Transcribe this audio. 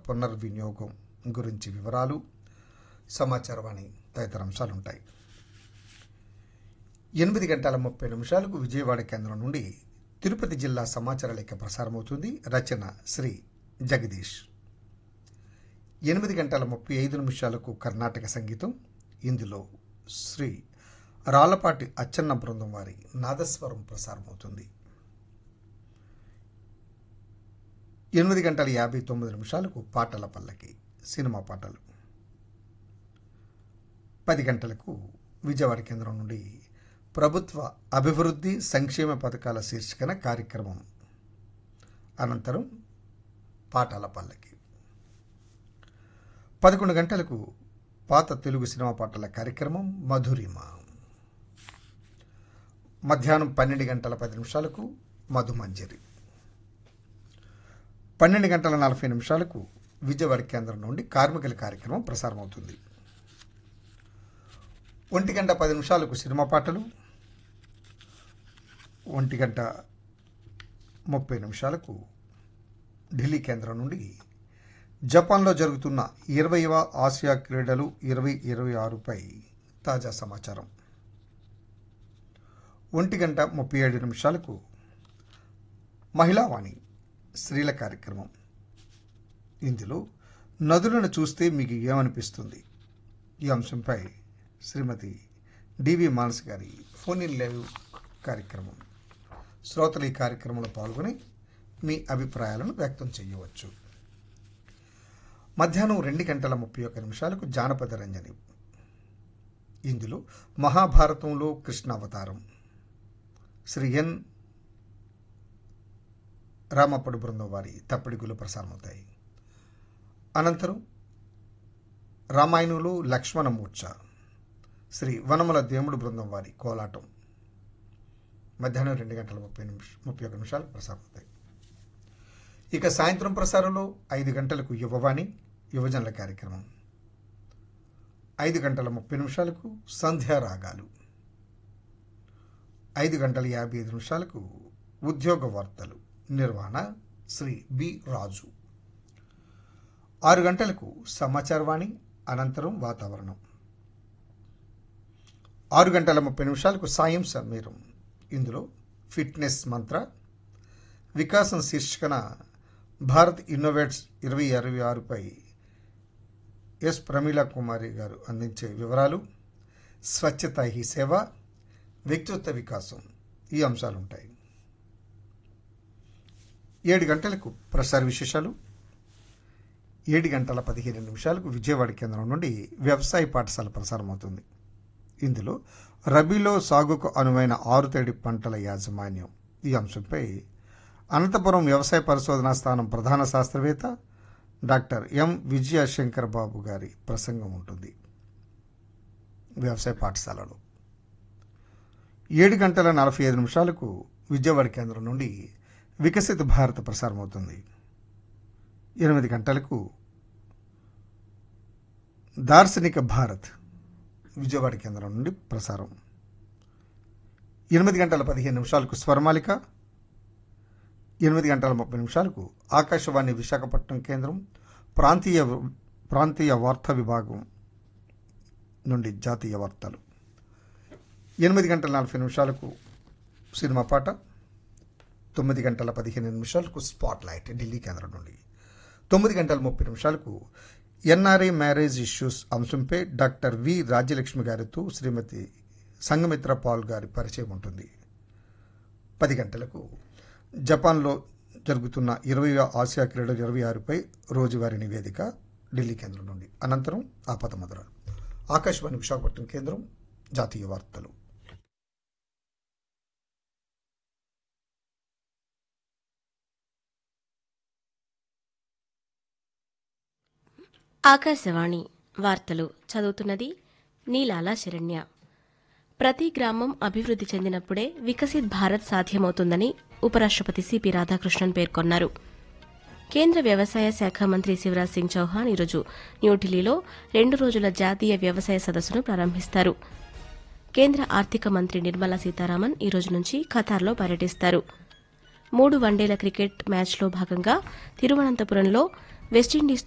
పునర్వినియోగం గురించి వివరాలు సమాచారవాణి తదితర అంశాలు ఉంటాయి ఎనిమిది గంటల ముప్పై నిమిషాలకు విజయవాడ కేంద్రం నుండి తిరుపతి జిల్లా సమాచార లేఖ ప్రసారమవుతుంది రచన శ్రీ జగదీష్ ఎనిమిది గంటల ముప్పై ఐదు నిమిషాలకు కర్ణాటక సంగీతం ఇందులో శ్రీ రాళ్లపాటి అచ్చన్న బృందం వారి నాదస్వరం ప్రసారమవుతుంది ఎనిమిది గంటల యాభై తొమ్మిది నిమిషాలకు పాటల పల్లకి సినిమా పాటలు పది గంటలకు విజయవాడ కేంద్రం నుండి ప్రభుత్వ అభివృద్ధి సంక్షేమ పథకాల శీర్షికన కార్యక్రమం అనంతరం పాటల పల్లకి పదకొండు గంటలకు పాత తెలుగు సినిమా పాటల కార్యక్రమం మధురిమ మధ్యాహ్నం పన్నెండు గంటల పది నిమిషాలకు మధుమంజరి పన్నెండు గంటల నలభై నిమిషాలకు విజయవాడ కేంద్రం నుండి కార్మికుల కార్యక్రమం ప్రసారమవుతుంది ఒంటి గంట పది నిమిషాలకు సినిమా పాటలు ఒంటి గంట ముప్పై నిమిషాలకు ఢిల్లీ కేంద్రం నుండి జపాన్లో జరుగుతున్న ఇరవైవ ఆసియా క్రీడలు ఇరవై ఇరవై ఆరుపై తాజా సమాచారం ఒంటి గంట ముప్పై ఏడు నిమిషాలకు మహిళావాణి స్త్రీల కార్యక్రమం ఇందులో నదులను చూస్తే మీకు ఏమనిపిస్తుంది ఈ అంశంపై శ్రీమతి డివి మానస్ గారి ఫోన్ ఇన్ లైవ్ కార్యక్రమం శ్రోతలు ఈ కార్యక్రమంలో పాల్గొని మీ అభిప్రాయాలను వ్యక్తం చేయవచ్చు మధ్యాహ్నం రెండు గంటల ముప్పై ఒక్క నిమిషాలకు జానపద రంజని ఇందులో మహాభారతంలో కృష్ణ అవతారం శ్రీ ఎన్ రామప్పడు బృందం వారి తప్పిడిగులు ప్రసారమవుతాయి అనంతరం రామాయణంలో లక్ష్మణమూర్ఛ శ్రీ వనముల దేవుడు బృందం వారి కోలాటం మధ్యాహ్నం రెండు గంటల ముప్పై నిమిష ముప్పై ఒక్క నిమిషాలకు ప్రసారమవుతాయి ఇక సాయంత్రం ప్రసారంలో ఐదు గంటలకు యువవాణి యువజనుల కార్యక్రమం ఐదు గంటల ముప్పై నిమిషాలకు సంధ్యా రాగాలు ఐదు గంటల యాభై ఐదు నిమిషాలకు ఉద్యోగ వార్తలు నిర్వహణ శ్రీ బి రాజు ఆరు గంటలకు సమాచారవాణి అనంతరం వాతావరణం ఆరు గంటల ముప్పై నిమిషాలకు సాయం సమీరం ఇందులో ఫిట్నెస్ మంత్ర వికాసం శీర్షికన భారత్ ఇన్నోవేట్స్ ఇరవై అరవై ఆరుపై ఎస్ ప్రమీలా కుమారి గారు అందించే వివరాలు స్వచ్ఛత హీ సేవ వ్యక్తిత్వ వికాసం ఈ అంశాలు ఉంటాయి ఏడు గంటలకు ప్రసార విశేషాలు ఏడు గంటల పదిహేను నిమిషాలకు విజయవాడ కేంద్రం నుండి వ్యవసాయ పాఠశాల ప్రసారమవుతుంది ఇందులో రబీలో సాగుకు అనువైన ఆరుతడి పంటల యాజమాన్యం ఈ అంశంపై అనంతపురం వ్యవసాయ పరిశోధనా స్థానం ప్రధాన శాస్త్రవేత్త డాక్టర్ ఎం విజయశంకర్ బాబు గారి ప్రసంగం ఉంటుంది వ్యవసాయ పాఠశాలలో ఏడు గంటల నలభై ఐదు నిమిషాలకు విజయవాడ కేంద్రం నుండి వికసిత భారత్ ప్రసారమవుతుంది ఎనిమిది గంటలకు దార్శనిక భారత్ విజయవాడ కేంద్రం నుండి ప్రసారం ఎనిమిది గంటల పదిహేను నిమిషాలకు స్వరమాలిక ఎనిమిది గంటల ముప్పై నిమిషాలకు ఆకాశవాణి విశాఖపట్నం కేంద్రం ప్రాంతీయ ప్రాంతీయ వార్తా విభాగం నుండి జాతీయ వార్తలు ఎనిమిది గంటల నలభై నిమిషాలకు సినిమా పాట తొమ్మిది గంటల పదిహేను నిమిషాలకు స్పాట్ లైట్ ఢిల్లీ కేంద్రం నుండి తొమ్మిది గంటల ముప్పై నిమిషాలకు ఎన్ఆర్ఐ మ్యారేజ్ ఇష్యూస్ అంశంపై డాక్టర్ వి రాజ్యలక్ష్మి గారితో శ్రీమతి సంగమిత్ర పాల్ గారి పరిచయం ఉంటుంది పది గంటలకు జపాన్లో జరుగుతున్న ఇరవై ఆసియా క్రీడలు ఇరవై ఆరుపై రోజువారీ నివేదిక ఢిల్లీ కేంద్రం నుండి అనంతరం ఆపద మధురాలు ఆకాశవాణి విశాఖపట్నం కేంద్రం జాతీయ వార్తలు ఆకాశవాణి వార్తలు చదువుతున్నది నీలాల శరణ్య ప్రతి గ్రామం అభివృద్ది చెందినప్పుడే వికసిత్ భారత్ సాధ్యమవుతుందని ఉపరాష్టపతి సిపి రాధాకృష్ణన్ పేర్కొన్నారు కేంద్ర వ్యవసాయ శాఖ మంత్రి శివరాజ్ సింగ్ చౌహాన్ ఈరోజు న్యూఢిల్లీలో రెండు రోజుల జాతీయ వ్యవసాయ సదస్సును ప్రారంభిస్తారు కేంద్ర ఆర్థిక మంత్రి నిర్మలా సీతారామన్ ఈ రోజు నుంచి ఖతార్లో పర్యటిస్తారు మూడు వన్డేల క్రికెట్ మ్యాచ్లో భాగంగా తిరువనంతపురంలో వెస్టిండీస్